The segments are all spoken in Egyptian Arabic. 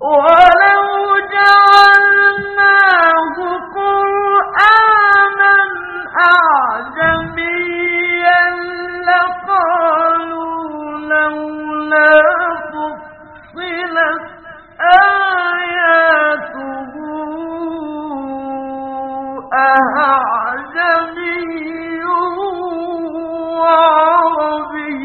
ولو جعلناه قرآنا أعجميا لقالوا لولا فصلت آياته أعجمي وعربي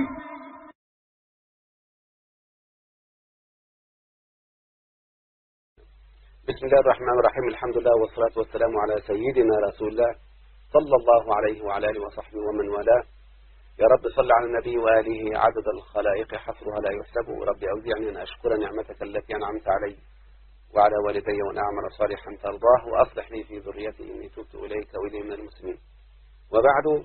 بسم الله الرحمن الرحيم الحمد لله والصلاة والسلام على سيدنا رسول الله صلى الله عليه وعلى آله وصحبه ومن والاه يا رب صل على النبي وآله عدد الخلائق حصرها لا يحسب رب أوزعني أن أشكر نعمتك التي أنعمت علي وعلى والدي وأن أعمل صالحا ترضاه وأصلح لي في ذريتي إني تبت إليك وإلي من المسلمين وبعد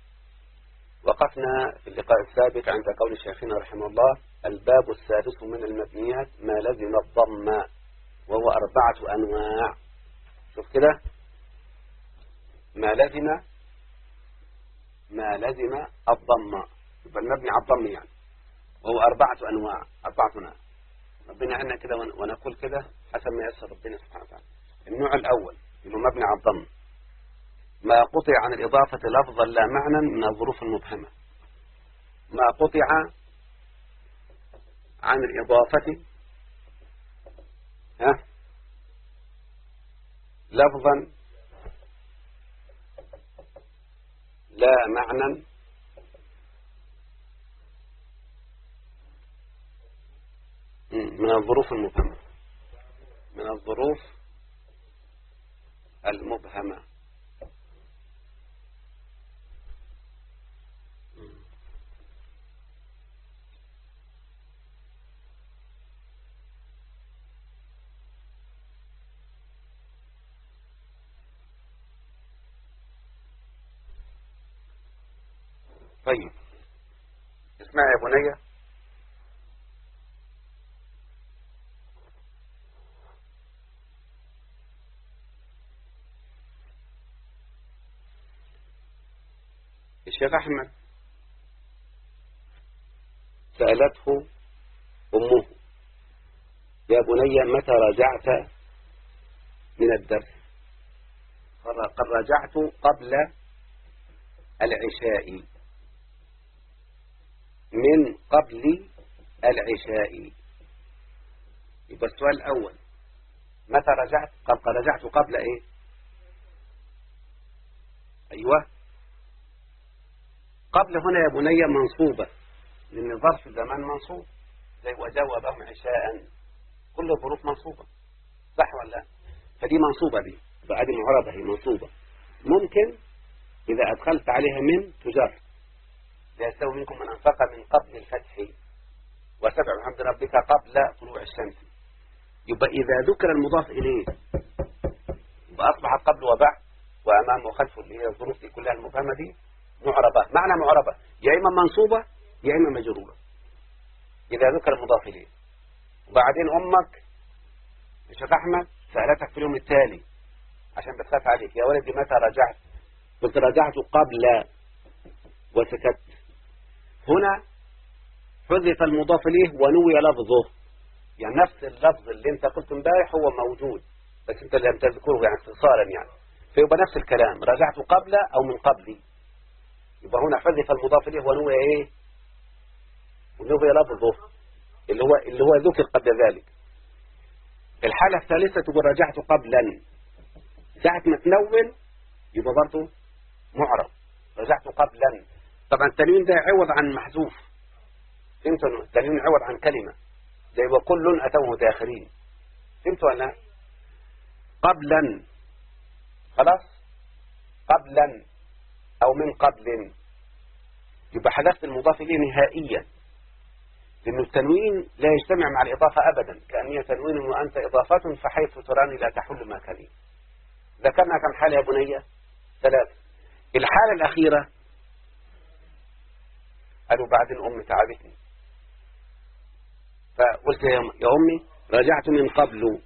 وقفنا في اللقاء السابق عند قول شيخنا رحمه الله الباب السادس من المبنيات ما لزم الضم وهو أربعة أنواع شوف كده ما لزم ما لزم الضم يبقى المبني على الضم يعني وهو أربعة أنواع أربعة أنواع ربنا عنا كده ون- ونقول كده حسب ما يسر ربنا سبحانه وتعالى النوع الأول اللي هو مبني على الضم ما قطع عن الإضافة لفظا لا معنى من الظروف المبهمة ما قطع عن الإضافة ها لفظا لا معنى مم، من الظروف المبهمة من الظروف المبهمة مم. طيب اسمع يا بني الشيخ أحمد سألته أمه يا بني متى رجعت من الدرس قال قد رجعت قبل العشاء من قبل العشاء يبقى السؤال الأول متى رجعت قد قد رجعت قبل إيه أيوة قبل هنا يا بني منصوبة لأن ظرف الزمان منصوب زي وجاوبهم عشاء كل الظروف منصوبة صح ولا لا؟ فدي منصوبة دي بقى دي معربة هي منصوبة ممكن إذا أدخلت عليها من تجر لا يستوي منكم من أنفق من قبل الفتح وسبع بحمد ربك قبل طلوع الشمس يبقى إذا ذكر المضاف إليه يبقى أصبحت قبل وبعد وأمام وخلف اللي هي الظروف دي كلها المفهمة دي معربة معنى معربة يا إما منصوبة يا إما مجرورة إذا ذكر المضاف إليه وبعدين أمك الشيخ أحمد سألتك في اليوم التالي عشان بتخاف عليك يا ولدي متى رجعت قلت رجعت قبل وسكت هنا حذف المضاف إليه ونوي لفظه يعني نفس اللفظ اللي انت قلت امبارح هو موجود بس انت لم تذكره يعني اختصارا يعني فيبقى نفس الكلام رجعت قبل او من قبلي يبقى هنا حذف المضاف اليه ونوي ايه ونوي لفظه اللي هو اللي هو ذكر قبل ذلك الحالة الثالثة تقول رجعت قبلا ساعة ما تنون يبقى برضه معرب رجعت قبلا طبعا التنوين ده عوض عن محذوف فهمتوا التنوين عوض عن كلمة زي وكل أتوه داخرين فهمتوا ولا لا؟ قبلا خلاص قبلا أو من قبل يبقى حذفت المضاف إليه نهائيا لأن التنوين لا يجتمع مع الإضافة أبدا كأني تنوين وأنت إضافة فحيث تراني لا تحل مكاني ذكرنا كم حالة يا بنية ثلاث الحالة الأخيرة قالوا بعدين أمي تعبتني فقلت يا يا أمي رجعت من قبل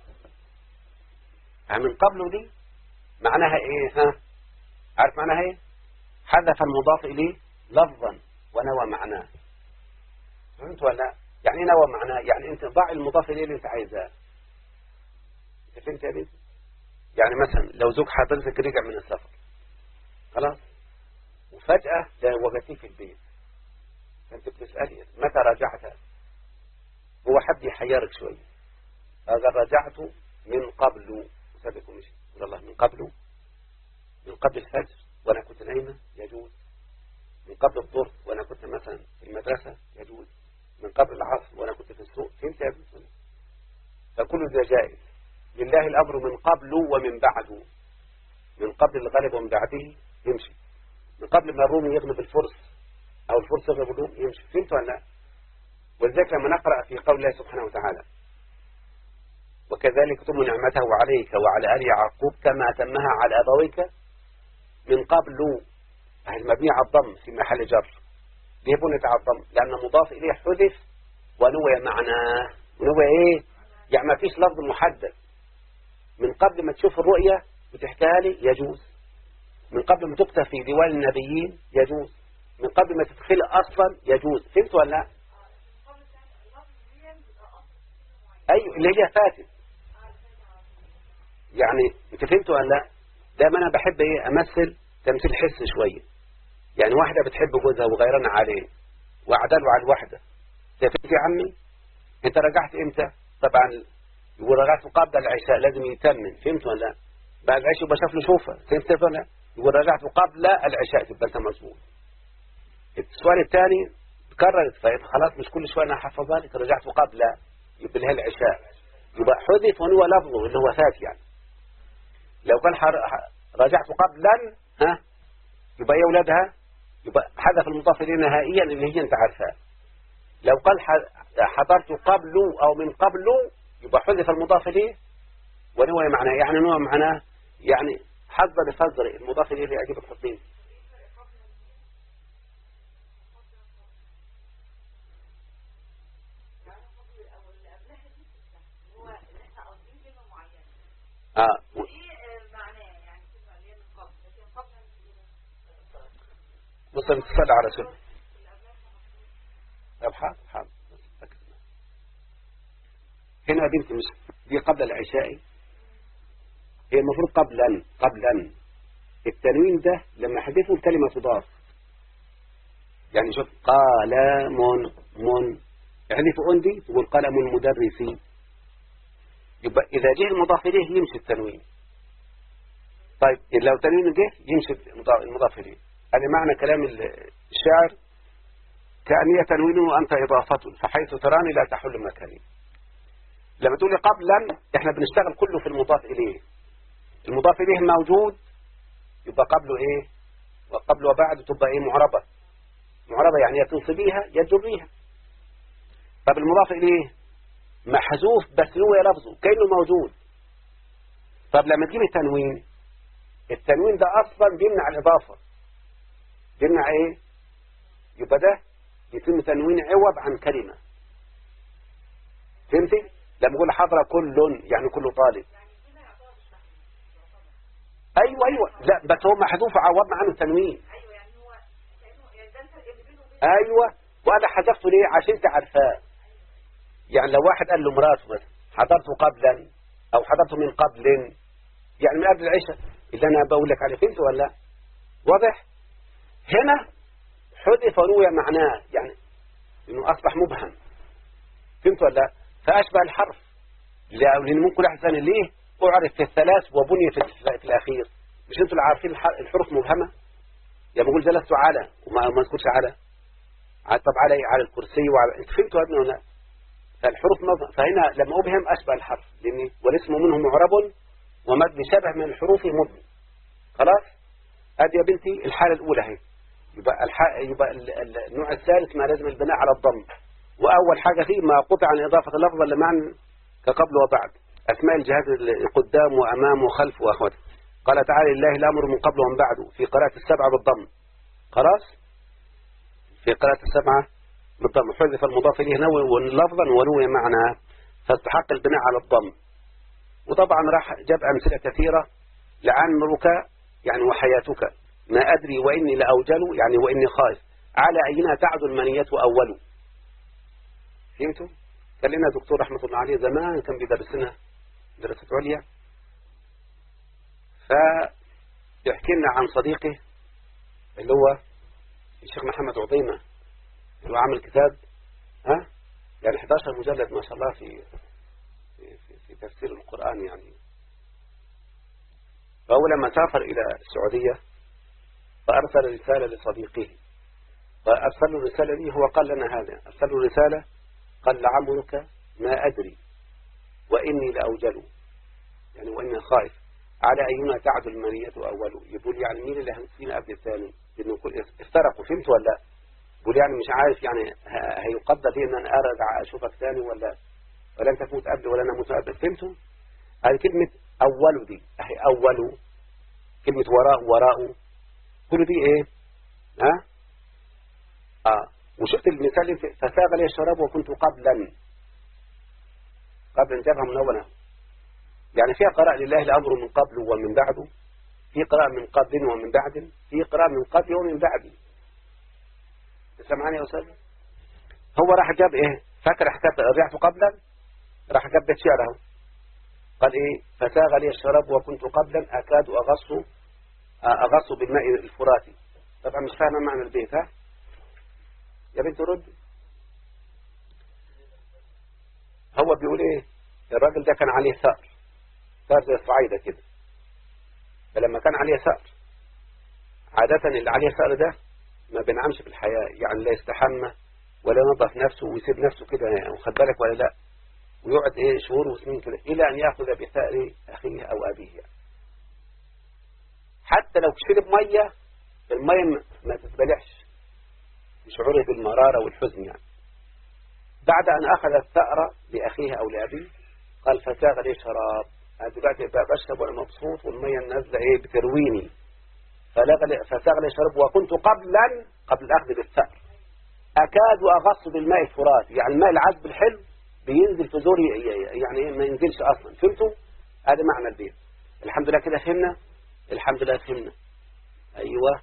يعني من قبل دي معناها إيه ها عارف معناها إيه حذف المضاف إليه لفظا ونوى معناه فهمت ولا لا؟ يعني ايه نوى معناه يعني انت ضع المضاف اليه اللي انت عايزاه انت فهمت يا بنت يعني مثلا لو زوج حضرتك رجع من السفر خلاص وفجأة وجدتيه في البيت انت بتسألي متى رجعت هو حد يحيرك شوية هذا رجعت من قبل سابق مشي يقول الله من قبل من قبل الفجر وانا كنت نايمة يجوز من قبل الظهر وانا كنت مثلا في المدرسة يجوز من قبل العصر وانا كنت في السوق فهمت يا ابن فكل ذا جائز لله الامر من قبل ومن بعد من قبل الغالب ومن بعده يمشي من قبل ما الروم يغلب الفرس او الفرس يغلب الروم يمشي فهمت ولا لا ولذلك لما نقرأ في قول الله سبحانه وتعالى وكذلك تم نعمته عليك وعلى آل يعقوب كما أتمها على أبويك من قبل المبني على الضم في محل جر ليه بنت على الضم لأن مضاف إليه حذف ونوى معناه ونوى إيه يعني ما فيش لفظ محدد من قبل ما تشوف الرؤية وتحكيها لي يجوز من قبل ما تكتب في ديوان النبيين يجوز من قبل ما تدخل أصلا يجوز فهمت ولا لا أيوة اللي هي فاتت يعني انت فهمت ولا لا دايما انا بحب ايه امثل تمثيل حس شوية يعني واحدة بتحب جوزها وغيرانة عليه وعدله على الواحدة فهمت يا عمي انت رجعت امتى طبعا يقول رجعت قبل العشاء لازم يتمن فهمت ولا لا بعد العشاء يبقى شاف له شوفه فهمت ولا لا يقول رجعت قبل العشاء تبقى انت مظبوط السؤال الثاني تكررت خلاص مش كل شويه انا حفظها لك رجعت قبل يبقى لها العشاء يبقى حذف هو لفظه اللي هو فات يعني لو كان رجعت قبلا ها يبقى يا اولادها يبقى حذف المضاف اليه نهائيا اللي هي انت عارفاه لو قال حضرت قبل او من قبل يبقى حذف المضاف اليه ونوى معناه يعني نوى معناه يعني حذر فزر المضاف اليه اللي يعجبك حطين اه بص تصلي على رسول طب حاضر حاضر هنا بنت مش دي قبل العشاء هي المفروض قبلا قبلا التنوين ده لما حذفه الكلمة تضاف يعني شوف قلم من احذف أندي تقول قلم المدرسي يبقى إذا جه المضاف إليه يمشي التنوين طيب لو تنوين جه يمشي المضاف إليه هذا معنى كلام الشاعر كأنية تنوين وأنت إضافة فحيث تراني لا تحل مكاني لما تقول لي قبلا احنا بنشتغل كله في المضاف إليه المضاف إليه موجود يبقى قبله إيه وقبل وبعد تبقى إيه معربة معربة يعني يا تنصبيها يا تجريها طب المضاف إليه محذوف بس هو لفظه كأنه موجود طب لما تجيب التنوين التنوين ده أصلا بيمنع الإضافة بيمنع إيه يبقى ده يتم تنوين عوض عن كلمة فهمتي لما يقول حضر كل يعني كل طالب ايوه ايوه لا بس هو محذوف عوضنا عنه التنوين ايوه وانا حذفته ليه عشان انت عارفاه يعني لو واحد قال له مراته مثلا حضرته قبلا او حضرته من قبل يعني من قبل العشاء اللي انا بقول لك عليه فهمت ولا لا واضح هنا حذف روي معناه يعني انه اصبح مبهم فهمت ولا لا فاشبه الحرف لان ممكن احسن ليه اعرف في الثلاث وبني في الاخير مش انتوا اللي عارفين الحروف مبهمه يا بقول جلست على وما ما اذكرش على طب على على الكرسي وعلى انت فهمتوا يا ابني ولا لا فالحروف مبهم فهنا لما ابهم اشبه الحرف لان والاسم منه معرب ومد شبه من الحروف مبهم خلاص ادي يا بنتي الحاله الاولى اهي يبقى الح... يبقى النوع الثالث ما لازم البناء على الضم وأول حاجة فيه ما قطع عن إضافة اللفظ لمعنى كقبل وبعد أسماء الجهات قدام وأمام وخلف وأخوته قال تعالى لله الأمر من قبل ومن بعده في قراءة السبعة بالضم خلاص في قراءة السبعة بالضم حذف المضاف إليه نوي لفظا ونوي معنى فاستحق البناء على الضم وطبعا راح جاب أمثلة كثيرة لعمرك يعني وحياتك ما أدري وإني لأوجل يعني وإني خائف على أينا تعد المنية أول فهمتوا كان لنا دكتور رحمة الله عليه زمان كان بيدرسنا دراسة عليا فيحكي لنا عن صديقه اللي هو الشيخ محمد عظيمة اللي هو عامل كتاب ها يعني 11 مجلد ما شاء الله في في, في, في تفسير القرآن يعني فهو لما سافر إلى السعودية فأرسل رسالة لصديقه فأرسل له الرسالة دي هو قال لنا هذا أرسل له رسالة قال لعمرك ما أدري وإني لأوجل يعني وإني خائف على أينا تعدل المنية أول يقول يعني مين اللي هنسينا قبل الثاني لأنه كل افترقوا فهمت ولا لا يقول يعني مش عارف يعني هيقدر لي ان انا ارجع اشوفك ثاني ولا ولا انت تموت قبل ولا انا اموت قبل فهمتوا هذه كلمة أول دي أهي أول كلمة وراء وراء كل دي إيه ها آه وشفت المثال فساغ لي الشراب وكنت قبلا قبلا جابها من أولا يعني فيها قراءة لله الأمر من قبل ومن بعده في قراءة من قبل ومن بعد في قراءة من قبل ومن بعد سمعني يا أستاذ هو راح جاب إيه فاكر حكاية رجعت قبلا راح جاب بيت شعره قال إيه فساغ لي الشراب وكنت قبلا أكاد أغص أغص بالماء الفراتي طبعا مش فاهم معنى البيت ها يا بنت رد هو بيقول ايه الراجل ده كان عليه ثأر ثأر زي الصعيدة كده فلما كان عليه ثأر عادة اللي عليه ثأر ده ما بينعمش في الحياة يعني لا يستحمى ولا ينظف نفسه ويسيب نفسه كده يعني واخد بالك ولا لا ويقعد ايه شهور وسنين كده الى ان ياخذ بثأر اخيه او ابيه يعني. حتى لو شرب ميه الميه ما تتبلعش بشعوره بالمرارة والحزن يعني بعد أن أخذ الثأر لأخيه أو لأبيه قال فساغ لي شراب أنا دلوقتي بشرب وأنا مبسوط والمية النازلة إيه بترويني فساغ لي شراب وكنت قبلا قبل الأخذ بالثأر أكاد أغص بالماء الفرات يعني الماء العذب الحلو بينزل في زوري يعني إيه ما ينزلش أصلا فهمتوا هذا معنى البيت الحمد لله كده فهمنا الحمد لله فهمنا أيوة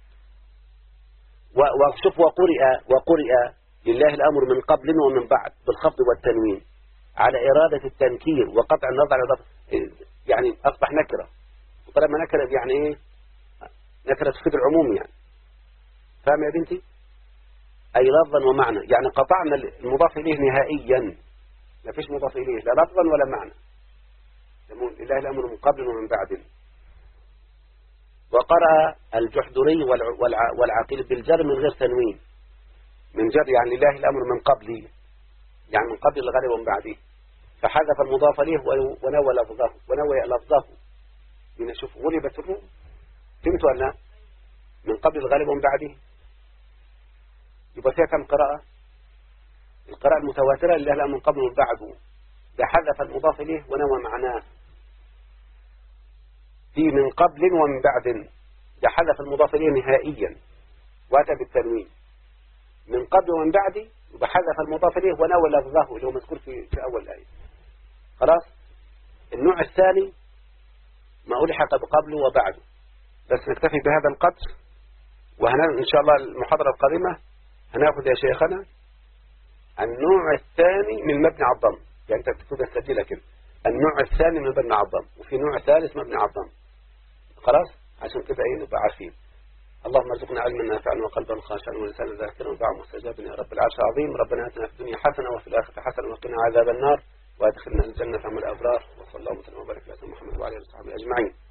وشوف وقرئ وقرئ لله الأمر من قبل ومن بعد بالخفض والتنوين على إرادة التنكير وقطع النظر على يعني أصبح نكرة وطالما نكرة يعني إيه نكرة تفيد العموم يعني فاهم يا بنتي أي لفظا ومعنى يعني قطعنا المضاف إليه نهائيا ما فيش مضاف إليه لا لفظا ولا معنى لله الأمر من قبل ومن بعد وقرأ الجحدري والعقيل بالجر من غير تنوين من جر يعني لله الأمر من قبلي يعني من قبل الغالب ومن بعده فحذف المضاف إليه ونوى لفظه ونوى لفظه من شوف غلبت الروم فهمت ولا من قبل الغالب ومن بعده يبقى فيها كم قراءة القراءة المتواترة لله الأمر من قبل ومن بعده ده حذف المضاف إليه ونوى معناه في من قبل ومن بعد ده حذف المضاف إليه نهائيا وأتى بالتنوين من قبل ومن بعد وحذف المضاف إليه ونوى لفظه اللي هو مذكور في, في أول الآية خلاص النوع الثاني ما ألحق بقبله وبعده بس نكتفي بهذا القدر وهنا إن شاء الله المحاضرة القادمة هناخذ يا شيخنا النوع الثاني من مبني على الضم يعني انت بتكتب السجلة كده النوع الثاني من مبني على الضم وفي نوع ثالث مبني على الضم خلاص عشان كده ايه نبقى عارفين اللهم ارزقنا علما نافعا وقلبا خاشعا ولسانا ذاكرا ودعاء مستجابا يا رب العرش العظيم ربنا اتنا في الدنيا حسنه وفي الاخره حسنه وقنا عذاب النار وادخلنا الجنه مع الابرار وصلى الله وسلم وبارك على محمد وعلى اله وصحبه اجمعين